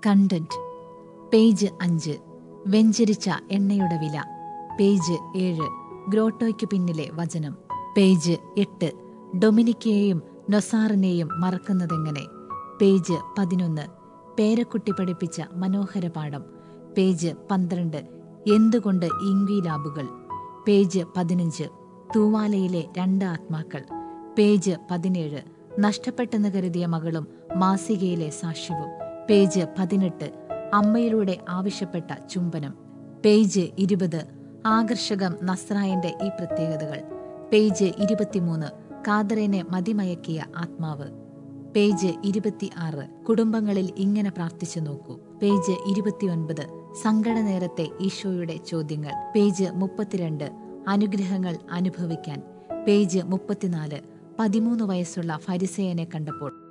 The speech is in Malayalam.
കണ്ടന്റ് പേജ് അഞ്ച് വെഞ്ചരിച്ച എണ്ണയുടെ വില പേജ് ഏഴ് ഗ്രോട്ടോയ്ക്ക് പിന്നിലെ വചനം പേജ് എട്ട് ഡൊമിനിക്കയെയും നൊസാറിനെയും മറക്കുന്നതെങ്ങനെ പേജ് പതിനൊന്ന് പേരക്കുട്ടി പഠിപ്പിച്ച മനോഹര പാഠം പേജ് പന്ത്രണ്ട് എന്തുകൊണ്ട് ഇംഗ്വീലാബുകൾ പേജ് പതിനഞ്ച് തൂവാലയിലെ രണ്ട് ആത്മാക്കൾ പേജ് പതിനേഴ് നഷ്ടപ്പെട്ടെന്ന് കരുതിയ മകളും മാസികയിലെ സാക്ഷ്യവും പേജ് പതിനെട്ട് അമ്മയിലൂടെ ആവശ്യപ്പെട്ട ചുംബനം പേജ് ഇരുപത് ആകർഷകം നസ്രായന്റെ ഈ പ്രത്യേകതകൾ പേജ് ഇരുപത്തിമൂന്ന് കാതറിനെ മതിമയക്കിയ ആത്മാവ് പേജ് ഇരുപത്തി ആറ് കുടുംബങ്ങളിൽ ഇങ്ങനെ പ്രാർത്ഥിച്ചു നോക്കൂ പേജ് ഇരുപത്തിയൊൻപത് സങ്കട നേരത്തെ ഈശോയുടെ ചോദ്യങ്ങൾ പേജ് മുപ്പത്തിരണ്ട് അനുഗ്രഹങ്ങൾ അനുഭവിക്കാൻ പേജ് മുപ്പത്തിനാല് പതിമൂന്ന് വയസ്സുള്ള ഫരിസയനെ കണ്ടപ്പോൾ